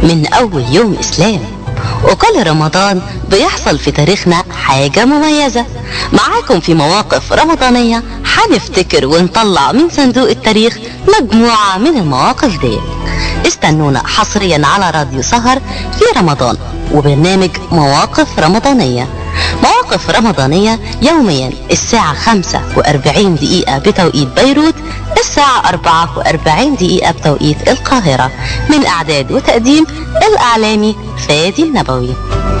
من أول يوم إسلام وكل رمضان بيحصل في تاريخنا حاجة مميزة معاكم في مواقف رمضانية هنفتكر ونطلع من صندوق التاريخ مجموعة من المواقف دي استنونا حصريا على راديو سهر في رمضان وبرنامج مواقف رمضانية مواقف رمضانية يوميا الساعة 45 دقيقة بتوقيت بيروت الساعة 44 دقيقة بتوقيت القاهرة من إعداد وتقديم الإعلامي فادي النبوي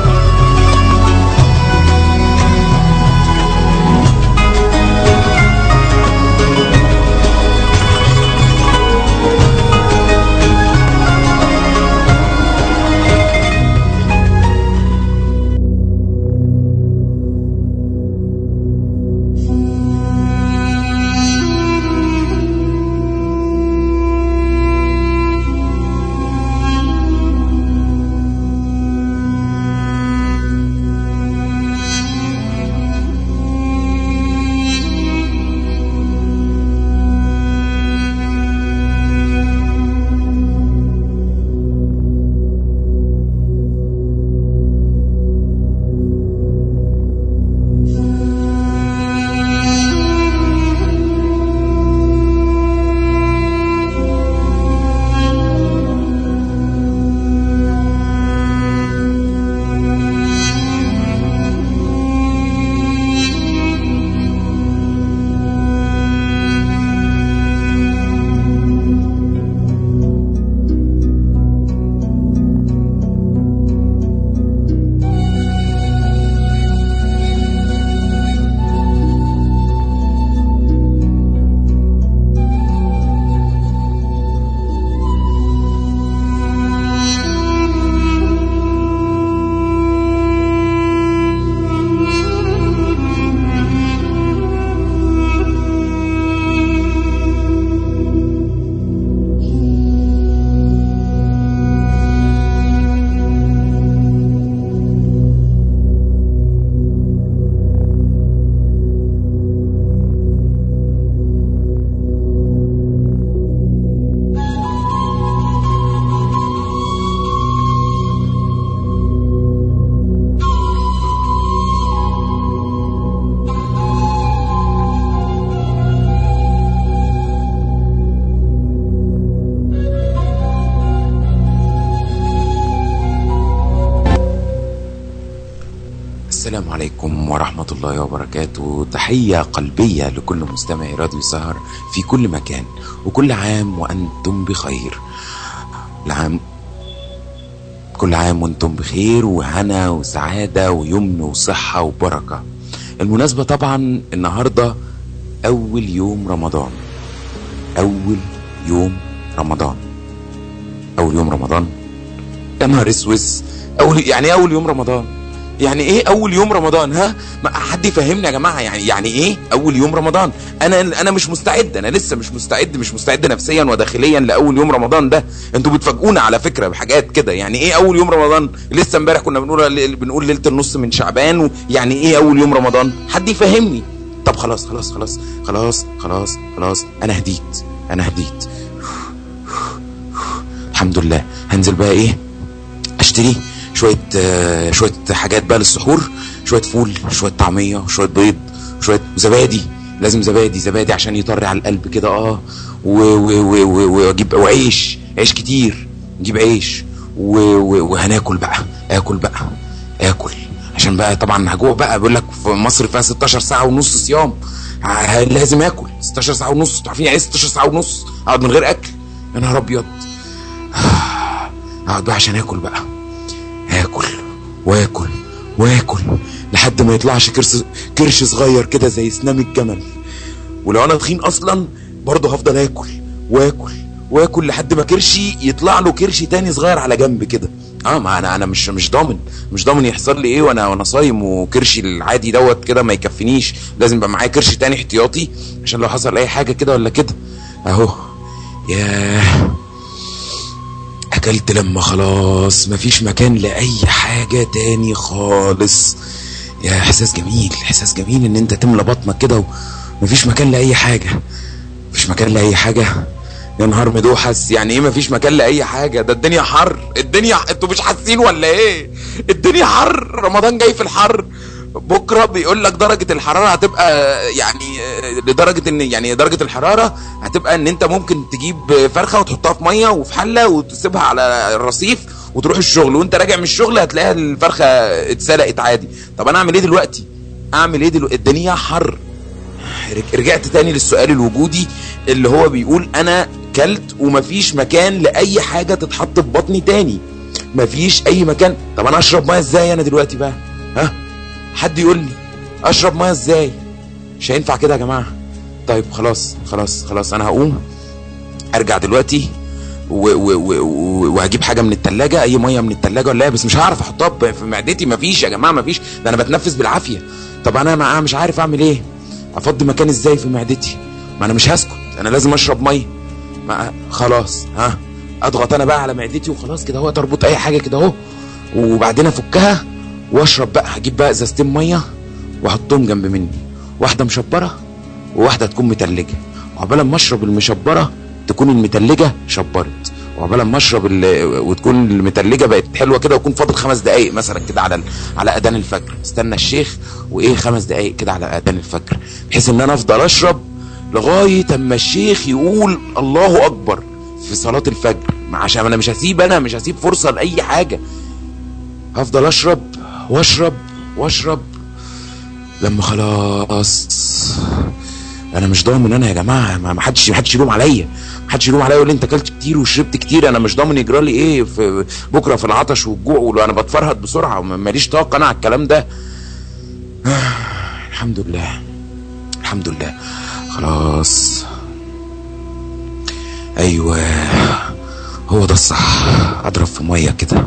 السلام عليكم ورحمة الله وبركاته تحية قلبية لكل مستمعي راديو سهر في كل مكان وكل عام وأنتم بخير العام كل عام وانتم بخير وهنا وسعادة ويمن وصحة وبركة المناسبة طبعا النهاردة أول يوم رمضان أول يوم رمضان أول يوم رمضان يا نهار اسوس أول يعني إيه أول يوم رمضان يعني ايه اول يوم رمضان ها ما حد يفهمني يا جماعه يعني يعني ايه اول يوم رمضان انا انا مش مستعد انا لسه مش مستعد مش مستعد نفسيا وداخليا لاول يوم رمضان ده انتوا بتفاجئونا على فكره بحاجات كده يعني ايه اول يوم رمضان لسه امبارح كنا بنقول بنقول ليله النص من شعبان يعني ايه اول يوم رمضان حد يفهمني طب خلاص خلاص خلاص خلاص خلاص خلاص انا هديت انا هديت الحمد لله هنزل بقى ايه اشتري شويه آه شويه حاجات بقى للسحور شويه فول شويه طعميه شويه بيض شويه زبادي لازم زبادي زبادي عشان يطري على القلب كده اه واجيب وعيش عيش كتير نجيب عيش وهناكل بقى اكل بقى اكل عشان بقى طبعا هجوع بقى بيقول لك في مصر فيها 16 ساعه ونص صيام لازم اكل 16 ساعه ونص انتوا عارفين يعني 16 ساعه ونص اقعد من غير اكل يا نهار ابيض اقعد بقى عشان اكل بقى اكل واكل واكل لحد ما يطلعش كرش كرش صغير كده زي سنام الجمل ولو انا تخين اصلا برضه هفضل اكل واكل واكل لحد ما كرشي يطلع له كرش تاني صغير على جنب كده اه ما انا انا مش مش ضامن مش ضامن يحصل لي ايه وانا وانا صايم وكرشي العادي دوت كده ما يكفينيش لازم يبقى معايا كرش تاني احتياطي عشان لو حصل اي حاجه كده ولا كده اهو ياه اكلت لما خلاص مفيش مكان لاي حاجه تاني خالص يا احساس جميل احساس جميل ان انت تملى بطنك كده ومفيش مكان لاي حاجه مفيش مكان لاي حاجه يا نهار مدوحس يعني ايه مفيش مكان لاي حاجه ده الدنيا حر الدنيا انتوا مش حاسين ولا ايه الدنيا حر رمضان جاي في الحر بكره بيقول لك درجه الحراره هتبقى يعني آه، لدرجه ان يعني درجه الحراره هتبقى ان انت ممكن تجيب فرخه وتحطها في ميه وفي حله وتسيبها على الرصيف وتروح الشغل وانت راجع من الشغل هتلاقيها الفرخه اتسلقت عادي طب انا اعمل ايه دلوقتي اعمل ايه دلوقتي الدنيا حر رج- رجعت تاني للسؤال الوجودي اللي هو بيقول انا كلت ومفيش مكان لاي حاجه تتحط في بطني تاني مفيش اي مكان طب انا اشرب ميه ازاي انا دلوقتي بقى ها حد يقول لي اشرب ميه ازاي مش هينفع كده يا جماعه طيب خلاص خلاص خلاص انا هقوم ارجع دلوقتي و- و- و- و- وهجيب حاجه من التلاجة اي ميه من التلاجة ولا إيه، بس مش هعرف احطها ب- في معدتي مفيش يا جماعه مفيش ده انا بتنفس بالعافيه طب انا ما مش عارف اعمل ايه افضي مكان ازاي في معدتي ما انا مش هسكت انا لازم اشرب ميه ما خلاص ها اضغط انا بقى على معدتي وخلاص كده اهو تربط اي حاجه كده اهو وبعدين افكها واشرب بقى هجيب بقى ازازتين ميه واحطهم جنب مني واحده مشبره وواحده تكون متلجه وعقبال ما اشرب المشبره تكون المتلجه شبرت وعقبال ما اشرب ال- وتكون المتلجه بقت حلوه كده ويكون فاضل خمس دقائق مثلا كده على ال- على اذان الفجر استنى الشيخ وايه خمس دقائق كده على اذان الفجر بحيث ان انا افضل اشرب لغايه اما الشيخ يقول الله اكبر في صلاه الفجر ما عشان انا مش هسيب انا مش هسيب فرصه لاي حاجه هفضل اشرب واشرب واشرب لما خلاص انا مش ضامن انا يا جماعه ما ما حدش ما حدش يلوم عليا ما حدش يلوم عليا يقول لي انت اكلت كتير وشربت كتير انا مش ضامن يجرى لي ايه في بكره في العطش والجوع وانا بتفرهد بسرعه وما- ماليش طاقه انا على الكلام ده الحمد لله الحمد لله خلاص ايوه هو ده الصح اضرب في ميه كده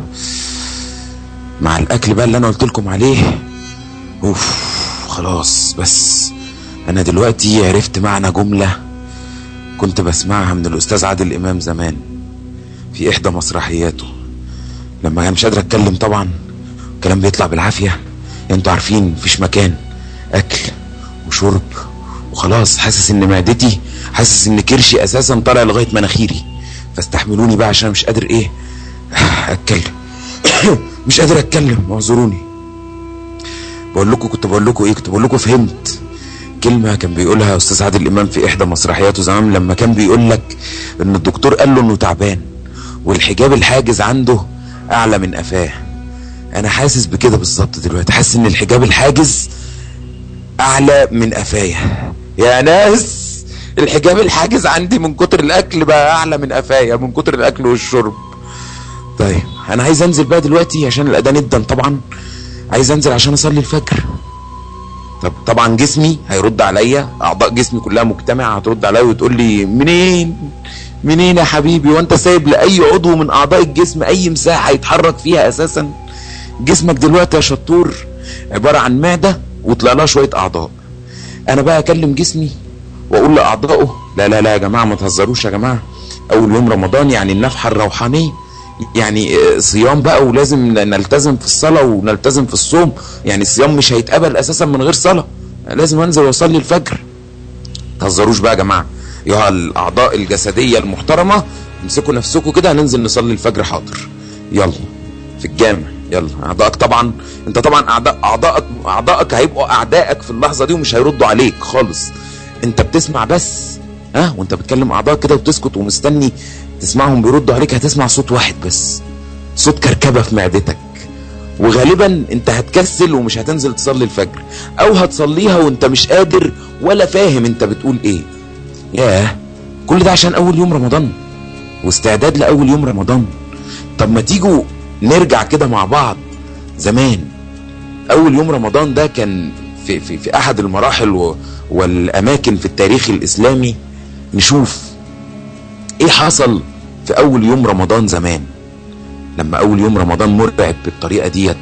مع الاكل بقى اللي انا قلت لكم عليه اوف خلاص بس انا دلوقتي عرفت معنى جملة كنت بسمعها من الاستاذ عادل امام زمان في احدى مسرحياته لما كان مش قادر اتكلم طبعا الكلام بيطلع بالعافية انتوا عارفين مفيش مكان اكل وشرب وخلاص حاسس ان معدتي حاسس ان كرشي اساسا طالع لغاية مناخيري فاستحملوني بقى عشان مش قادر ايه اتكلم مش قادر اتكلم اعذروني بقول لكم كنت بقول لكم ايه كنت بقول لكم فهمت كلمه كان بيقولها استاذ عادل امام في احدى مسرحياته زمان لما كان بيقول لك ان الدكتور قال له انه تعبان والحجاب الحاجز عنده اعلى من قفاه انا حاسس بكده بالظبط دلوقتي حاسس ان الحجاب الحاجز اعلى من قفايا يا ناس الحجاب الحاجز عندي من كتر الاكل بقى اعلى من قفايا من كتر الاكل والشرب طيب انا عايز انزل بقى دلوقتي عشان الاذان ادن طبعا عايز انزل عشان اصلي الفجر طب طبعا جسمي هيرد عليا اعضاء جسمي كلها مجتمعه هترد عليا وتقول لي منين منين يا حبيبي وانت سايب لاي عضو من اعضاء الجسم اي مساحه يتحرك فيها اساسا جسمك دلوقتي يا شطور عباره عن معده وطلع لها شويه اعضاء انا بقى اكلم جسمي واقول لاعضائه لا لا لا يا جماعه ما تهزروش يا جماعه اول يوم رمضان يعني النفحه الروحانيه يعني آه، صيام بقى ولازم نلتزم في الصلاه ونلتزم في الصوم يعني الصيام مش هيتقبل اساسا من غير صلاه لازم انزل واصلي الفجر تهزروش بقى يا جماعه يا الاعضاء الجسديه المحترمه امسكوا نفسكم كده هننزل نصلي الفجر حاضر يلا في الجامع يلا اعضائك طبعا انت طبعا اعضاء اعضائك اعضائك هيبقوا اعدائك في اللحظه دي ومش هيردوا عليك خالص انت بتسمع بس ها وانت بتكلم اعضائك كده وتسكت ومستني تسمعهم بيردوا عليك هتسمع صوت واحد بس صوت كركبه في معدتك وغالبا انت هتكسل ومش هتنزل تصلي الفجر او هتصليها وانت مش قادر ولا فاهم انت بتقول ايه ياه كل ده عشان اول يوم رمضان واستعداد لاول يوم رمضان طب ما تيجوا نرجع كده مع بعض زمان اول يوم رمضان ده كان في في في احد المراحل و والاماكن في التاريخ الاسلامي نشوف ايه حصل في اول يوم رمضان زمان لما اول يوم رمضان مرعب بالطريقه ديت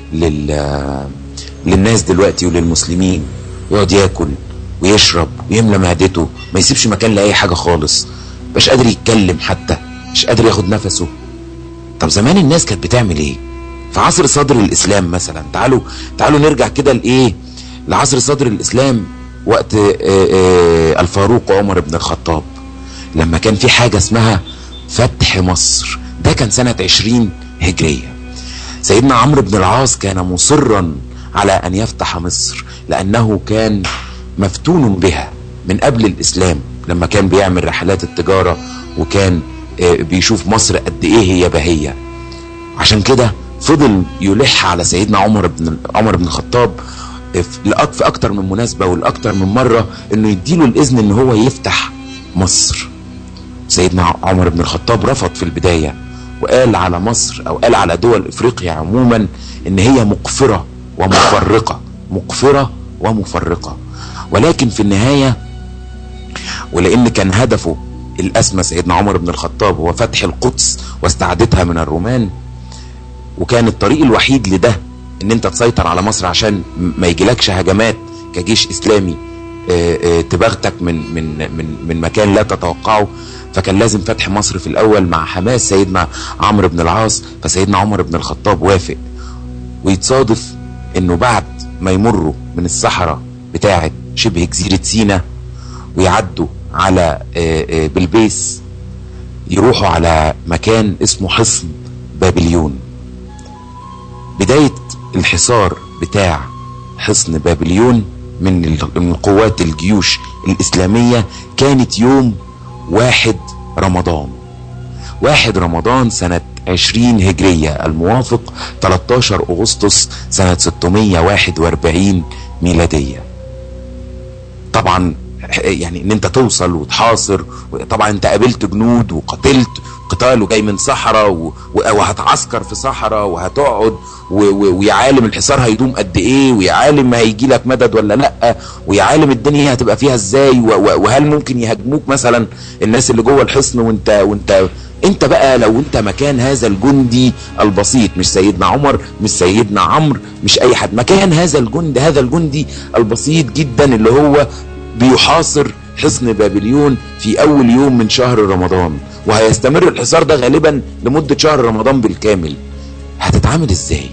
لل للناس دلوقتي وللمسلمين يقعد ياكل ويشرب ويملى معدته ما يسيبش مكان لاي حاجه خالص مش قادر يتكلم حتى مش قادر ياخد نفسه طب زمان الناس كانت بتعمل ايه في عصر صدر الاسلام مثلا تعالوا تعالوا نرجع كده لايه لعصر صدر الاسلام وقت آه، آه، الفاروق عمر بن الخطاب لما كان في حاجة اسمها فتح مصر ده كان سنة 20 هجرية سيدنا عمرو بن العاص كان مصرا على أن يفتح مصر لأنه كان مفتون بها من قبل الإسلام لما كان بيعمل رحلات التجارة وكان بيشوف مصر قد إيه هي بهية عشان كده فضل يلح على سيدنا عمر بن عمر بن الخطاب في اكتر من مناسبه ولاكتر من مره انه يديله الاذن ان هو يفتح مصر سيدنا عمر بن الخطاب رفض في البدايه وقال على مصر او قال على دول افريقيا عموما ان هي مقفره ومفرقه مقفره ومفرقه ولكن في النهايه ولان كان هدفه الاسمى سيدنا عمر بن الخطاب هو فتح القدس واستعادتها من الرومان وكان الطريق الوحيد لده ان انت تسيطر على مصر عشان ما يجيلكش هجمات كجيش اسلامي تبغتك من من من من مكان لا تتوقعه فكان لازم فتح مصر في الاول مع حماس سيدنا عمرو بن العاص فسيدنا عمر بن الخطاب وافق ويتصادف انه بعد ما يمروا من الصحراء بتاعه شبه جزيره سينا ويعدوا على بلبيس يروحوا على مكان اسمه حصن بابليون بداية الحصار بتاع حصن بابليون من من قوات الجيوش الإسلامية كانت يوم واحد رمضان واحد رمضان سنة 20 هجرية الموافق 13 أغسطس سنة 641 ميلادية طبعا يعني ان انت توصل وتحاصر طبعا انت قابلت جنود وقتلت قتال وجاي من صحراء وهتعسكر في صحراء وهتقعد ويا عالم الحصار هيدوم قد ايه ويا عالم هيجي لك مدد ولا لا ويا عالم الدنيا هتبقى فيها ازاي وهل ممكن يهاجموك مثلا الناس اللي جوه الحصن وانت وانت انت بقى لو انت مكان هذا الجندي البسيط مش سيدنا عمر مش سيدنا عمرو مش اي حد مكان هذا الجند هذا الجندي البسيط جدا اللي هو بيحاصر حصن بابليون في اول يوم من شهر رمضان وهيستمر الحصار ده غالبا لمدة شهر رمضان بالكامل هتتعامل ازاي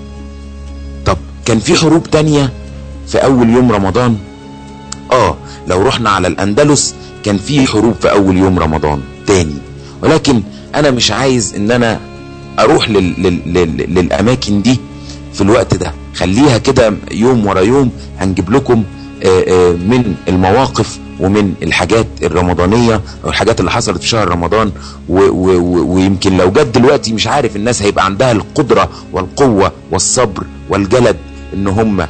طب كان في حروب تانية في اول يوم رمضان اه لو رحنا على الاندلس كان في حروب في اول يوم رمضان تاني ولكن انا مش عايز ان انا اروح لل لل لل للاماكن دي في الوقت ده خليها كده يوم ورا يوم هنجيب لكم من المواقف ومن الحاجات الرمضانية او الحاجات اللي حصلت في شهر رمضان و و و ويمكن لو جت دلوقتي مش عارف الناس هيبقى عندها القدرة والقوة والصبر والجلد ان هم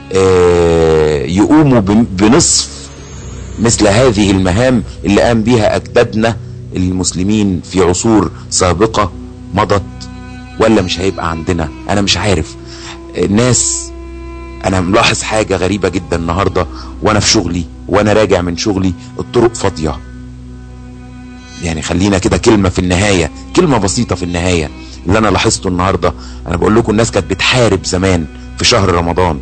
يقوموا بنصف مثل هذه المهام اللي قام بها اجدادنا المسلمين في عصور سابقة مضت ولا مش هيبقى عندنا انا مش عارف الناس انا ملاحظ حاجة غريبة جدا النهاردة وانا في شغلي وانا راجع من شغلي الطرق فاضية يعني خلينا كده كلمة في النهاية كلمة بسيطة في النهاية اللي انا لاحظته النهاردة انا بقول لكم الناس كانت بتحارب زمان في شهر رمضان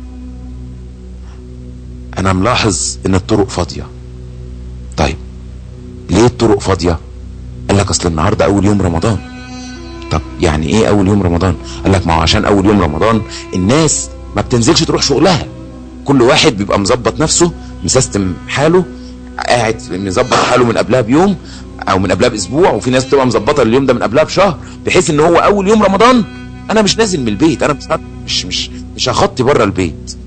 انا ملاحظ ان الطرق فاضية طيب ليه الطرق فاضية قال لك اصل النهاردة اول يوم رمضان طب يعني ايه اول يوم رمضان قال لك ما هو عشان اول يوم رمضان الناس ما بتنزلش تروح شغلها كل واحد بيبقى مظبط نفسه مسيستم حاله قاعد مظبط حاله من قبلها بيوم او من قبلها باسبوع وفي ناس بتبقى مظبطه اليوم ده من قبلها بشهر بحيث ان هو اول يوم رمضان انا مش نازل من البيت انا مش مش مش هخطي بره البيت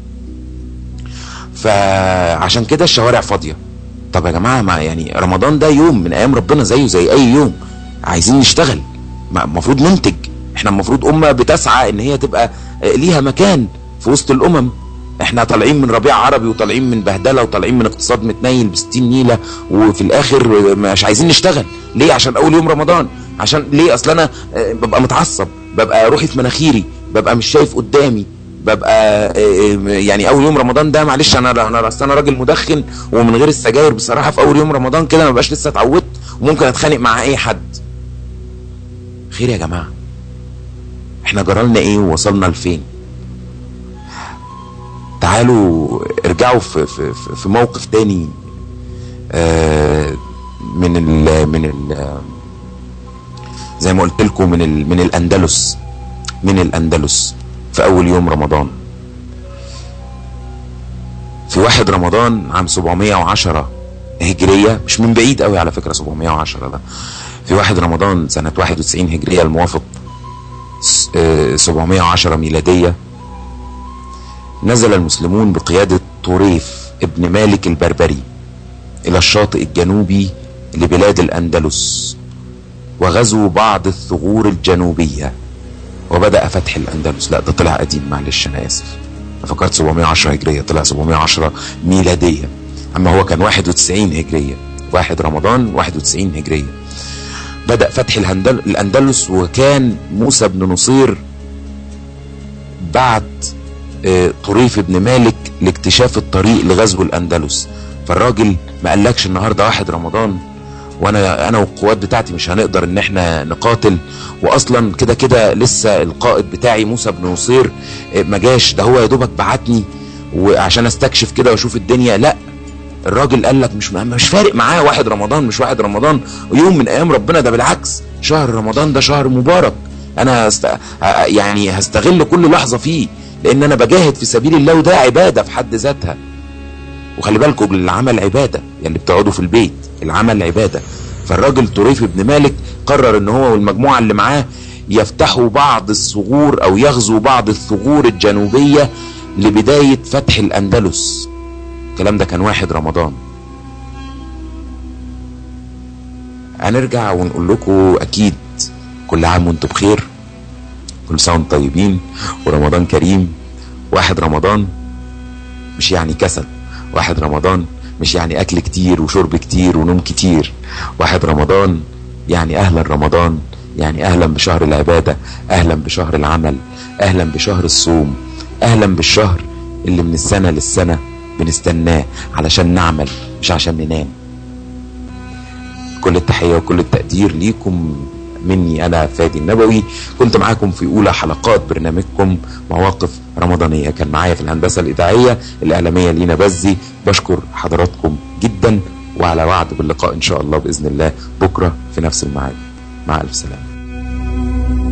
فعشان كده الشوارع فاضيه طب يا جماعه ما يعني رمضان ده يوم من ايام ربنا زيه زي اي يوم عايزين نشتغل المفروض ننتج احنا المفروض امه بتسعى ان هي تبقى ليها مكان في وسط الامم احنا طالعين من ربيع عربي وطالعين من بهدله وطالعين من اقتصاد متنيل ب 60 نيله وفي الاخر مش عايزين نشتغل ليه عشان اول يوم رمضان عشان ليه اصل انا ببقى متعصب ببقى روحي في مناخيري ببقى مش شايف قدامي ببقى يعني اول يوم رمضان ده معلش انا انا اصل انا راجل مدخن ومن غير السجاير بصراحه في اول يوم رمضان كده ما بقاش لسه اتعودت وممكن اتخانق مع اي حد خير يا جماعه احنا جرالنا ايه ووصلنا لفين تعالوا ارجعوا في في في موقف تاني آه من ال من ال زي ما قلت لكم من ال من الاندلس من الاندلس في اول يوم رمضان في واحد رمضان عام 710 هجرية مش من بعيد قوي على فكرة 710 ده في واحد رمضان سنة 91 هجرية الموافق 710 ميلادية نزل المسلمون بقيادة طريف ابن مالك البربري إلى الشاطئ الجنوبي لبلاد الأندلس وغزوا بعض الثغور الجنوبية وبدأ فتح الأندلس لا ده طلع قديم معلش أنا آسف أنا فكرت 710 هجرية طلع 710 ميلادية أما هو كان 91 هجرية واحد رمضان 91 هجرية بدأ فتح الأندلس وكان موسى بن نصير بعت طريف بن مالك لاكتشاف الطريق لغزو الأندلس فالراجل ما قالكش النهارده واحد رمضان وانا انا والقوات بتاعتي مش هنقدر ان احنا نقاتل واصلا كده كده لسه القائد بتاعي موسى بن نصير ما جاش ده هو يا دوبك بعتني وعشان استكشف كده واشوف الدنيا لا الراجل قال لك مش مش فارق معاه واحد رمضان مش واحد رمضان ويوم من ايام ربنا ده بالعكس شهر رمضان ده شهر مبارك انا هست... يعني هستغل كل لحظه فيه لان انا بجاهد في سبيل الله وده عباده في حد ذاتها وخلي بالكم العمل عباده يعني بتقعدوا في البيت العمل عباده فالراجل طريف بن مالك قرر ان هو والمجموعه اللي معاه يفتحوا بعض الثغور او يغزوا بعض الثغور الجنوبيه لبدايه فتح الاندلس الكلام ده كان واحد رمضان هنرجع ونقول لكم اكيد كل عام وانتم بخير كل سنه وانتم طيبين ورمضان كريم واحد رمضان مش يعني كسل واحد رمضان مش يعني اكل كتير وشرب كتير ونوم كتير واحد رمضان يعني اهلا رمضان يعني اهلا بشهر العبادة اهلا بشهر العمل اهلا بشهر الصوم اهلا بالشهر اللي من السنة للسنة بنستناه علشان نعمل مش عشان ننام كل التحية وكل التقدير ليكم مني انا فادي النبوي كنت معاكم في اولى حلقات برنامجكم مواقف رمضانيه كان معايا في الهندسه الاذاعيه الاعلاميه لينا بزي بشكر حضراتكم جدا وعلى وعد باللقاء ان شاء الله باذن الله بكره في نفس الميعاد مع الف سلامه